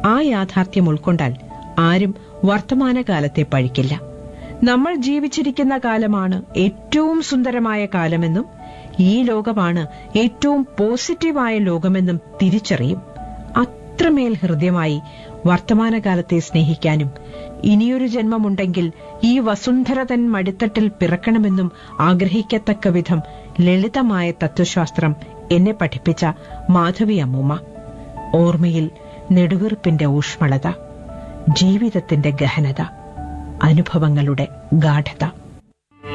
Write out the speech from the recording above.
ആ യാഥാർത്ഥ്യം ഉൾക്കൊണ്ടാൽ ആരും വർത്തമാനകാലത്തെ പഴിക്കില്ല നമ്മൾ ജീവിച്ചിരിക്കുന്ന കാലമാണ് ഏറ്റവും സുന്ദരമായ കാലമെന്നും ഈ ലോകമാണ് ഏറ്റവും പോസിറ്റീവായ ലോകമെന്നും തിരിച്ചറിയും അത്രമേൽ ഹൃദ്യമായി വർത്തമാനകാലത്തെ സ്നേഹിക്കാനും ഇനിയൊരു ജന്മമുണ്ടെങ്കിൽ ഈ വസുന്ധര തൻ മടിത്തട്ടിൽ പിറക്കണമെന്നും ആഗ്രഹിക്കത്തക്ക വിധം ലളിതമായ തത്വശാസ്ത്രം എന്നെ പഠിപ്പിച്ച മാധവി അമ്മൂമ്മ ഓർമ്മയിൽ നെടുവീർപ്പിന്റെ ഊഷ്മളത ജീവിതത്തിന്റെ ഗഹനത അനുഭവങ്ങളുടെ ഗാഠത